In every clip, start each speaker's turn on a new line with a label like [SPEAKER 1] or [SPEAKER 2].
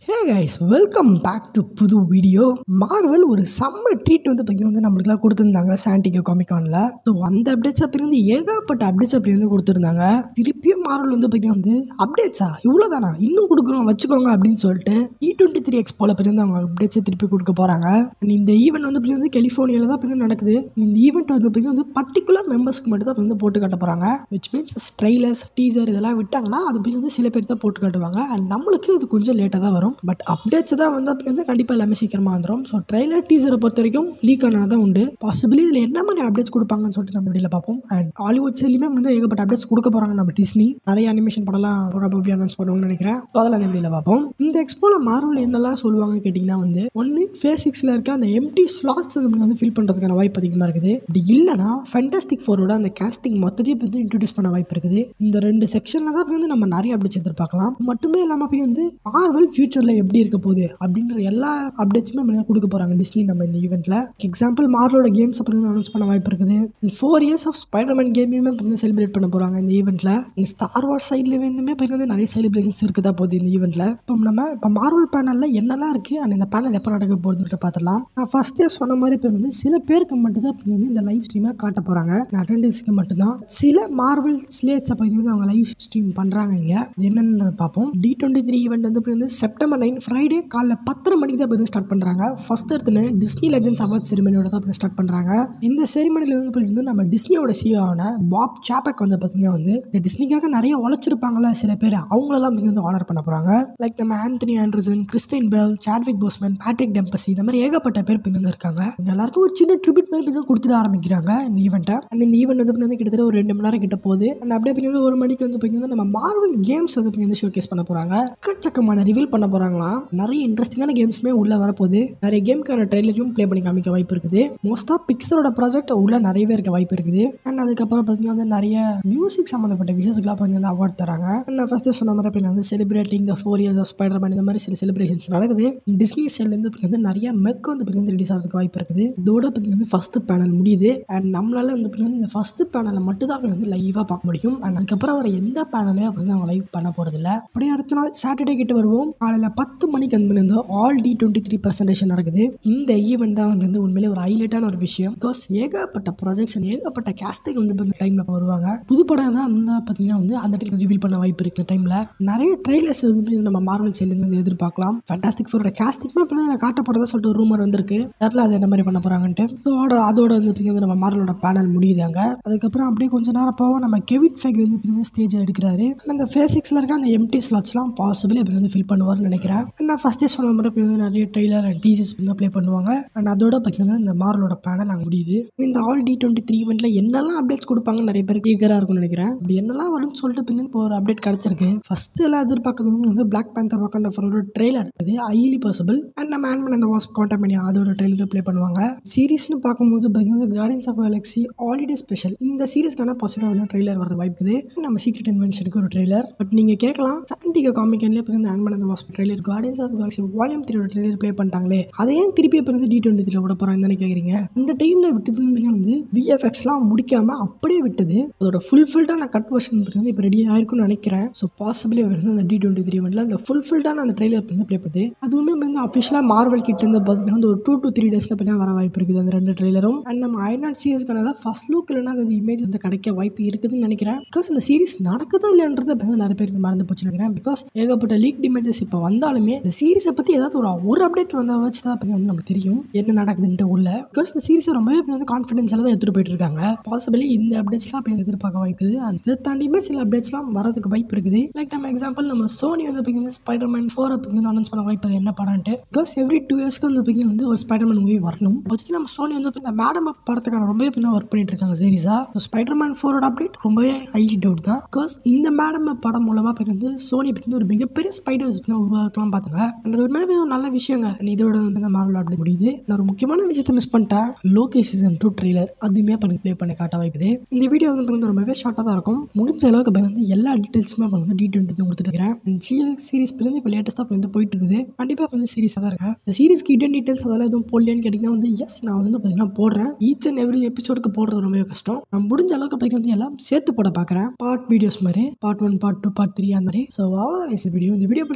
[SPEAKER 1] Hey guys welcome back to புது video Marvel ஒரு செம்ம ட்ரீட் வந்து பற்றி வந்து நம்மளுக்குலாம் கொடுத்துருந்தாங்க சாண்டிகோ காமிகானில் ஸோ அந்த அப்டேட்ஸ் அப்படி வந்து ஏகப்பட்ட அப்டேட்ஸ் அப்படி வந்து கொடுத்துருந்தாங்க திருப்பியும் மார்வல் வந்து பற்றி வந்து அப்டேட்ஸா இவ்வளோதானா இன்னும் கொடுக்குறோம் வச்சுக்கோங்க அப்படின்னு சொல்லிட்டு இ டுவெண்ட்டி த்ரீ எக்ஸ்போல பற்றி வந்து அவங்க அப்டேட்ஸை திருப்பி கொடுக்க போகிறாங்க இந்த ஈவெண்ட் வந்து பற்றி வந்து கலிஃபோர்னியாவில் தான் பற்றி நடக்குது இந்த ஈவெண்ட் வந்து பற்றி வந்து பர்டிகுலர் மெம்பர்ஸ்க்கு மட்டும் தான் வந்து போட்டு காட்ட போகிறாங்க விச் மீன்ஸ் ட்ரெய்லர்ஸ் டீசர் இதெல்லாம் விட்டாங்கன்னா அது பற்றி வந்து சில பேர் தான் போட்டு காட்டுவாங்க அண்ட் நம்மளுக்கு இது கொஞ்சம் லேட்டாக தான் வரும் பட் அப்டேட்ஸ் தான் வந்து அப்படி வந்து கண்டிப்பாக எல்லாமே சீக்கிரமாக வந்துடும் ஸோ ட்ரெய்லர் டீசரை பொறுத்த வரைக்கும் லீக் ஆனது தான் உண்டு பாசிபிளி இதில் என்ன மாதிரி அப்டேட்ஸ் கொடுப்பாங்கன்னு சொல்லிட்டு நம்ம வீடியோவில் பார்ப்போம் அண்ட் ஹாலிவுட் சைட்லையுமே வந்து ஏகப்பட்ட அப்டேட்ஸ் கொடுக்க போகிறாங்க நம்ம டிஸ்னி நிறைய அனிமேஷன் படம்லாம் ப்ராபப்ளி அனௌன்ஸ் பண்ணுவாங்கன்னு நினைக்கிறேன் ஸோ அதெல்லாம் அந்த வீடியோவில் பார்ப்போம் இந்த எக்ஸ்போல மார்வல் என்னெல்லாம் சொல்லுவாங்க கேட்டிங்கன்னா வந்து ஒன்று ஃபேஸ் சிக்ஸில் இருக்க அந்த எம்டி ஸ்லாட்ஸ் வந்து ஃபில் பண்ணுறதுக்கான வாய்ப்பு அதிகமாக இருக்குது இப்படி இல்லைனா ஃபென்டாஸ்டிக் ஃபோரோட அந்த கேஸ்டிங் மொத்தத்தையும் வந்து இன்ட்ரடியூஸ் பண்ண வாய்ப்பு இருக்குது இந்த ரெண்டு செக்ஷனில் தான் வந்து நம்ம நிறைய அப்டேட்ஸ் எதிர்பார்க்கலாம் மட்டுமே இல்லாமல் அப்படி வந்து மார்வல் ஃபியூச்சரில் எப்படி இருக்க போகுது அப்படின்ற எல்லா அப்டேட்ஸுமே நம்ம கொடுக்க போகிறாங்க டிஸ்னி நம்ம இந்த ஈவெண்ட்டில் எக்ஸாம்பிள் மார்வலோட கேம்ஸ் அப்புறம் வந்து அனௌன்ஸ் பண்ண வாய்ப்பு இருக்குது ஃபோர் இயர்ஸ் ஆஃப் ஸ்பைடர்மேன் கேமையுமே வந்து செலிப்ரேட் பண்ண போகிறாங்க இந்த ஈவெண்ட்டில் இந்த ஸ்டார் வார் சைடில் வந்துமே வந்து நிறைய செலிப்ரேஷன்ஸ் இருக்குதா போகுது இந்த ஈவெண்ட்டில் இப்போ நம்ம இப்போ மார்வல் பேனலில் என்னெல்லாம் இருக்குது அண்ட் இந்த பேனல் எப்போ நடக்க போகுதுன்னு பார்த்துலாம் நான் ஃபஸ்ட்டே சொன்ன மாதிரி இப்போ வந்து சில பேருக்கு மட்டும் தான் வந்து இந்த லைவ் ஸ்ட்ரீமை காட்ட போகிறாங்க அட்டண்டன்ஸுக்கு மட்டும்தான் சில மார்வல் ஸ்லேட்ஸ் அப்போ வந்து அவங்க லைவ் ஸ்ட்ரீம் பண்ணுறாங்க இங்கே என்னென்னு பார்ப்போம் டி டுவெண்ட்டி த்ரீ ஈவெண்ட் வந்து இப்போ வந்து செப்டம்பர் நைன் ஃப்ரைடே காலைல பத்தரை மணிக்கு தான் இப்போ ஸ்டார்ட் பண்ணுறாங்க ஃபர்ஸ்ட் எடுத்துன்னு டிஸ்னி லெஜன்ஸ் அவார்ட் செரிமனியோட தான் இப்போ ஸ்டார்ட் பண்ணுறாங்க இந்த செரிமனியில் வந்து பார்த்தீங்கன்னா நம்ம டிஸ்னியோட சிஓவான பாப் சாப்பக் வந்து பார்த்தீங்கன்னா வந்து இந்த டிஸ்னிக்காக நிறைய உழைச்சிருப்பாங்களா சில பேர் அவங்களெல்லாம் இங்கே வந்து ஆனர் பண்ண போகிறாங்க லைக் நம்ம Anthony Anderson Kristen Bell Chadwick Boseman Patrick Dempsey இந்த மாதிரி ஏகப்பட்ட பேர் பின் வந்து இருக்காங்க இவங்க எல்லாருக்கும் ஒரு சின்ன ட்ரிபியூட் மாதிரி பின்ன கொடுத்துட்டு ஆரம்பிக்கிறாங்க இந்த ஈவெண்ட்டை அண்ட் இந்த ஈவெண்ட் வந்து பின்ன வந்து கிட்டத்தட்ட ஒரு ரெண்டு மணி நேரம் கிட்ட போகுது அண்ட் அப்படியே பின்ன வந்து ஒரு மணிக்கு வந்து பார்த்தீங்கன்னா நம்ம மார்வல் கேம்ஸ் வந்து பின்ன வந்து ஷோகேஸ் பண்ண போகிறாங்க எக்கச்சக்கமான ரிவீல் பண்ண போகிறாங்களாம் நிறைய இன்ட்ரெஸ்டிங்கான கேம்ஸுமே உள்ள வரப்போகுது நிறைய கேம்க்கான ட்ரெய்லரையும் ப்ளே பண்ணி காமிக்க வாய்ப்பு இருக்குது மோஸ்ட்டாக பிக்சரோட ப்ராஜெக்ட் உள்ள நிறையவே இருக்க வாய்ப்பு இருக்குது அண்ட் அதுக்கப்புறம் பார்த்தீங்கன்னா வந்து நிறைய மியூசிக் சம்மந்தப்பட்ட விஷயத்துக்குலாம் பார்த்தீங்கன்னா அவார்ட் தராங்க And நான் ஃபஸ்ட்டு சொன்ன மாதிரி இப்போ வந்து celebrating the four years of Spiderman இந்த மாதிரி சில செலிப்ரேஷன்ஸ் நடக்குது டிஸ்னி சைட்லேருந்து இப்போ வந்து நிறைய மெக் வந்து இப்போ வந்து ரிலீஸ் ஆகிறதுக்கு வாய்ப்பு இருக்குது இதோட இப்போ வந்து ஃபஸ்ட்டு பேனல் முடியுது அண்ட் நம்மளால வந்து இப்போ வந்து இந்த ஃபஸ்ட்டு பேனலை மட்டும் தான் வந்து லைவாக பார்க்க முடியும் அண்ட் அதுக்கப்புறம் வர எந்த பேனலையும் அப்படி வந்து அவங்க லைவ் பண்ண போகிறதில்ல அப்படியே அடுத்த நாள் சாட்டர்டே கிட்ட வருவோம் காலையில் பத்து மணிக்கு வந்து வந்து all D twenty three presentation நடக்குது இந்த ஈவெண்ட் தான் வந்து உண்மையிலே ஒரு ஹைலைட்டான ஒரு விஷயம் பிகாஸ் ஏகப்பட்ட ப்ரொஜெக்ஷன் ஏகப்பட்ட கேஸ்டிங் வந்து இப்போ டைமில் வருவாங்க புது படம் தான் வந்து பார்த்தீங்கன்னா வந்து அந்த இடத்துல ரிவீல் பண்ண வாய்ப்பு இருக்கு டைமில் நிறைய ட்ரெய்லர்ஸ் வந்து நம்ம மார்வல் சைட்லேருந்து வந்து எதிர்பார்க்கலாம் ஃபேண்டாஸ்டிக் ஃபோரோட கேஸ்டிங்மே இப்போ நான் காட்ட போகிறதா சொல்லிட்டு ஒரு ரூமர் வந்திருக்கு தெரில அது என்ன மாதிரி பண்ண போகிறாங்கன்ட்டு அதோட அதோட வந்து பார்த்தீங்கன்னா நம்ம மார்வலோட பேனல் முடியுதாங்க அதுக்கப்புறம் அப்படியே கொஞ்ச நேரம் போக நம்ம கெவிட் ஃபேக் வந்து பார்த்தீங்கன்னா ஸ்டேஜ் எடுக்கிறாரு அந்த ஃபேசிக்ஸில் இருக்க அந்த எம்டி ஸ்லாட்ஸ்லாம் பாசிபிள் இப்போ வந்து ஃபில் பண்ணுவார்னு நினைக்கிறேன் நான் ஃபஸ்ட்டே சொன்ன மாதிரி இப்போ வந்து நிறைய ட்ரெய்லர் அண்ட் டீசர்ஸ் வந்து ப்ளே பண்ணுவாங்க அண்ட் அதோட பார்த்தீங்கன்னா இந்த மார்வலோட பேனல் அங்கே முடியுது இந்த ஆல் டி டுவெண்ட்டி த்ரீ இவெண்ட்டில் என்னெல்லாம் அப்டேட்ஸ் கொடுப்பாங்கன்னு நிறைய பேருக்கு ஈகராக இருக்கும்னு நினைக்கிறேன் அப்படி என்னெல்லாம் வரும்னு சொல்லிட்டு பின்னாடி இப்போ ஒரு அப்டேட் கிடச்சிருக்கு ஃபஸ்ட்டு எல்லாம் எதிர்பார்க்கறது வந்து பிளாக் பேந்தர் வாக்கண்ட ஒரு ட்ரெய்லர் இது ஹைலி பாசிபிள் அண்ட் நம்ம ஆன்மன் அந்த வாஸ் காண்டாமினி அதோட ட்ரெய்லர் ப்ளே பண்ணுவாங்க சீரிஸ்னு பார்க்கும்போது பார்த்தீங்கன்னா Guardians of Galaxy holiday special இந்த சீரிஸ்க்கான பாசிட்டிவான ட்ரெய்லர் வரது வாய்ப்பு இருக்குது நம்ம சீக்ரெட் இன்வென்ஷனுக்கு ஒரு ட்ரெய்லர் பட் நீங்கள் கேட்கலாம் சாண்டிகா காமிக்கன்லேயே இப்போ வந்து ஆன்மன் அந்த வாஸ் trailer Guardians of Galaxy volume த்ரீயோட ட்ரெய்லர் ப்ளே பண்ணிட்டாங்களே அதை ஏன் திருப்பி இப்போ வந்து டி டுவெண்ட்டி த்ரீல விட போகிறாங்க தானே கேட்குறீங்க இந்த டைமில் விட்டதுன்னு வந்து விஎஃப்எக்ஸ்லாம் முடிக்காமல் அப்படியே விட்டது அதோட ஃபுல்ஃபில்டான கட் வெர்ஷன் வந்து இப்போ ரெடி ஆயிருக்கும்னு நினைக்கிறேன் ஸோ பாசிபிளி வந்து அந்த டி டுவெண்ட்டி த்ரீ ஒன்ல அந்த ஃபுல்ஃபில்டான அந்த ட்ரெய்லர் வந்து ப்ளே பண்ணுது அதுவுமே வந்து அஃபிஷியலாக மார்வல் கிட்ட இருந்து பார்த்தீங்கன்னா வந்து ஒரு டூ டு த்ரீ டேஸில் பார்த்தீங்கன்னா வர வாய்ப்பு இருக்குது அந்த ரெண்டு ட்ரெய்லரும் அண்ட் நம்ம ஐநாட் சீரிஸ்க்கான தான் ஃபர்ஸ்ட் லுக் இல்லைனா அந்த இமேஜ் வந்து கிடைக்க வாய்ப்பு இருக்குதுன்னு நினைக்கிறேன் பிகாஸ் அந்த சீரிஸ் நடக்குதா இல்லைன்றது வந்து நிறைய பேருக்கு மறந்து போச்சு நினைக்கிறேன் பிகாஸ் ஏகப்பட்ட லீக் இமேஜஸ் இப்போ வந்தாலுமே இந்த சீரிஸை பற்றி ஏதாவது ஒரு ஒரு அப்டேட் வந்தால் வச்சு தான் வந்து நமக்கு தெரியும் என்ன நடக்குதுன்ட்டு உள்ள பிகாஸ் இந்த சீரிஸை ரொம்பவே வந்து கான்ஃபிடன்ஸில் தான் எடுத்துகிட்டு போயிட்டு இருக்காங்க பாசிபிளி இந்த அப்டேட்ஸ்லாம் அப்படி எதிர்பார்க்க வாய்ப்புது அண்ட் இதை தாண்டியுமே சில அப்டேட்ஸ்லாம் வரதுக்கு வாய்ப்பு இருக்குது லைக் நம்ம எக்ஸாம்பிள் நம்ம சோனி வந்து பார்த்தீங்கன்னா ஸ்பைடர் மேன் ஃபோர் வந்து அனௌன்ஸ் பண்ண வாய்ப்பு அது என்ன படம்ட்டு பிகாஸ் எவ்ரி டூ இயர்ஸ்க்கு வந்து பார்த்தீங்கன்னா வந்து ஒரு ஸ்பைடர் மேன் மூவி வரணும் அதுக்கு நம்ம சோனி வந்து இந்த மேடம் படத்துக்கான ரொம்பவே பின்ன ஒர்க் பண்ணிட்டு இருக்காங்க சீரிஸாக ஸ்பைடர் மேன் ஃபோரோட அப்டேட் ரொம்பவே ஹைலி டவுட் தான் பிகாஸ் இந்த மேடம் படம் மூலமாக இப்போ வந்து சோனி பற்றி ஒரு மிகப்பெரிய ஸ்பைடர்ஸ் உருவாக்கலாம் பார்த்தாங்க அந்த ஒரு மேலே ஒரு நல்ல விஷயங்க And இதோட வந்து மார்வல் அப்டேட் முடியுது நான் ஒரு முக்கியமான விஷயத்தை மிஸ் பண்ணிட்டேன் லோகே சீசன் டூ ட்ரெய்லர் அதுவுமே பண்ணி ப்ளே பண்ணி காட்ட வாய்ப்புது இந்த வீடியோ வந்து வந்து ரொம்பவே ஷார்ட்டாக தான் இருக்கும் முடிஞ்ச அளவுக்கு இப்போ வந்து எல்லா டீட்டெயில்ஸுமே வந்து டி டுவெண்ட்டி கொடுத்துட்டு இருக்கிறேன் ஜிஎல் சீரிஸ் வந்து இப்போ லேட்டஸ்ட்டாக வந்து போயிட்டு இருக்குது கண்டிப்பாக வந்து சீரிஸாக தான் இருக்கேன் இந்த சீரிஸ்க்கு இடன் டீட்டெயில்ஸ் அதெல்லாம் எதுவும் போடலையான்னு கேட்டிங்கன்னா வந்து எஸ் நான் வந்து பார்த்தீங்கன்னா போடுறேன் ஈச் அண்ட் எவ்ரி எபிசோடுக்கு போடுறது ரொம்பவே கஷ்டம் நான் முடிஞ்ச அளவுக்கு பார்த்தீங்கன்னா வந்து எல்லாம் சேர்த்து போட பார்க்குறேன் பார்ட் வீடியோஸ் மாதிரி part one part two part three அந்த மாதிரி ஸோ அவ்வளோதான் இந்த வீடியோ இந்த வீடியோ பிடிச்சதான் மறக்காம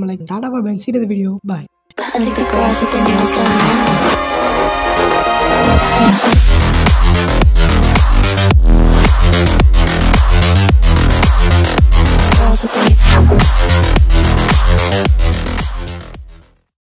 [SPEAKER 1] மறக்காம லைக் டாடா பாய் சீட் இந்த video bye
[SPEAKER 2] I think the girls with their nails done now.